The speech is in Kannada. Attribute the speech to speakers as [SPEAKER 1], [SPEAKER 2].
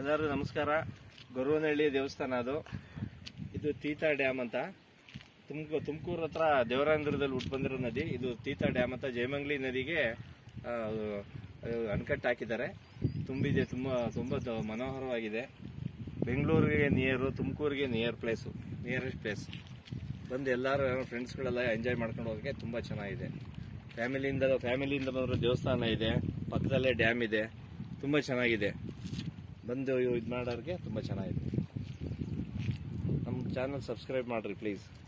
[SPEAKER 1] ಎಲ್ಲರಿಗೂ ನಮಸ್ಕಾರ ಗೊರುವನಹಳ್ಳಿ ದೇವಸ್ಥಾನ ಅದು ಇದು ತೀತಾ ಡ್ಯಾಮ್ ಅಂತ ತುಮಕೂರು ತುಮಕೂರು ಹತ್ರ ದೇವರಾಂಧ್ರದಲ್ಲಿ ಹುಟ್ಟು ಬಂದಿರೋ ನದಿ ಇದು ತೀತಾ ಡ್ಯಾಮ್ ಅಂತ ಜಯಮಂಗ್ಲಿ ನದಿಗೆ ಆ, ಆ, ಅಣೆಕಟ್ಟು ಹಾಕಿದ್ದಾರೆ ತುಂಬಿದೆ ತುಂಬ ತುಂಬ ದ- ಮನೋಹರವಾಗಿದೆ ಬೆಂಗಳೂರಿಗೆ ನಿಯರು ತುಮಕೂರಿಗೆ ನಿಯರ್ ಪ್ಲೇಸು ನಿಯರೆಸ್ಟ್ ಪ್ಲೇಸ್ ಬಂದು ಎಲ್ಲರೂ ಫ್ರೆಂಡ್ಸ್ಗಳೆಲ್ಲ ಎಂಜಾಯ್ ಮಾಡ್ಕೊಂಡು ಹೋಗೋಕ್ಕೆ ತುಂಬ ಚೆನ್ನಾಗಿದೆ ಫ್ಯಾಮಿಲಿಯಿಂದ ಫ್ಯಾಮಿಲಿಯಿಂದ ಬಂದರೂ ದೇವಸ್ಥಾನ ಇದೆ ಪಕ್ಕದಲ್ಲೇ ಡ್ಯಾಮ್ ಇದೆ ತುಂಬ ಚೆನ್ನಾಗಿದೆ ಬಂದು ಇದು ಮಾಡೋರಿಗೆ ತುಂಬ ಚೆನ್ನಾಗಿದೆ ನಮ್ಮ ಚಾನಲ್ ಸಬ್ಸ್ಕ್ರೈಬ್ ಮಾಡಿರಿ ಪ್ಲೀಸ್